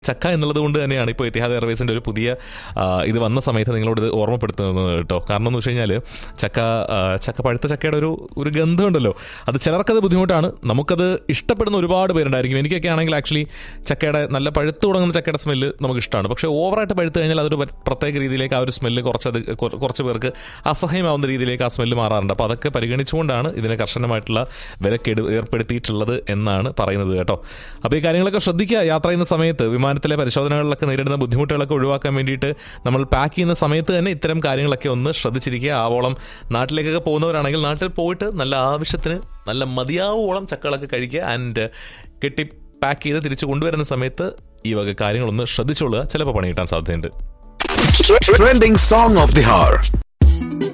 ചക്ക എന്നുള്ളത് കൊണ്ട് തന്നെയാണ് ഇപ്പോൾ എത്തിഹാദ് എയർവേസിൻ്റെ ഒരു പുതിയ ആ, ഇത് വന്ന സമയത്ത് നിങ്ങളോട് ഇത് ഓർമ്മപ്പെടുത്തുന്നത് കേട്ടോ കാരണം എന്ന് വെച്ച് കഴിഞ്ഞാൽ ചക്ക ആ, ചക്ക പഴുത്ത ചക്കയുടെ ഒരു ഒരു ഗന്ധമുണ്ടല്ലോ അത് ചിലർക്കത് ബുദ്ധിമുട്ടാണ് നമുക്കത് ഇഷ്ടപ്പെടുന്ന ഒരുപാട് പേരുണ്ടായിരിക്കും എനിക്കൊക്കെ ആണെങ്കിൽ ആക്ച്വലി ചക്കയുടെ നല്ല പഴുത്ത് തുടങ്ങുന്ന ചക്കയുടെ സ്മെല്ല് നമുക്ക് ഇഷ്ടമാണ് പക്ഷേ ഓവറായിട്ട് പഴുത്ത് കഴിഞ്ഞാൽ അതൊരു പ- പ്രത്യേക രീതിയിലേക്ക് ആ ഒരു സ്മെല്ല് കുറച്ചത് കുറ- കുറച്ച് പേർക്ക് അസഹ്യമാവുന്ന രീതിയിലേക്ക് ആ സ്മെല്ല് മാറാറുണ്ട് അപ്പോൾ അതൊക്കെ പരിഗണിച്ചുകൊണ്ടാണ് ഇതിനെ കർശനമായിട്ടുള്ള വിലക്കെടു ഏർപ്പെടുത്തിയിട്ടുള്ളത് എന്നാണ് പറയുന്നത് കേട്ടോ അപ്പോൾ ഈ കാര്യങ്ങളൊക്കെ ശ്രദ്ധിക്കുക യാത്ര ചെയ്യുന്ന സമയത്ത് വിമാനത്തിലെ പരിശോധനകളിലൊക്കെ നേരിടുന്ന ബുദ്ധിമുട്ടുകളൊക്കെ ഒഴിവാക്കാൻ വേണ്ടിയിട്ട് നമ്മൾ പാക്ക് ചെയ്യുന്ന സമയത്ത് തന്നെ ഇത്തരം കാര്യങ്ങളൊക്കെ ഒന്ന് ശ്രദ്ധിച്ചിരിക്കുക ആവോളം നാട്ടിലേക്കൊക്കെ പോകുന്നവരാണെങ്കിൽ നാട്ടിൽ പോയിട്ട് നല്ല ആവശ്യത്തിന് നല്ല മതിയാവോളം ചക്കളൊക്കെ കഴിക്കുക ആൻഡ് കെട്ടി പാക്ക് ചെയ്ത് തിരിച്ച് കൊണ്ടുവരുന്ന സമയത്ത് ഈ വക കാര്യങ്ങളൊന്ന് ശ്രദ്ധിച്ചോളുക ചിലപ്പോൾ പണി കിട്ടാൻ സാധ്യതയുണ്ട് Trending song of the hour.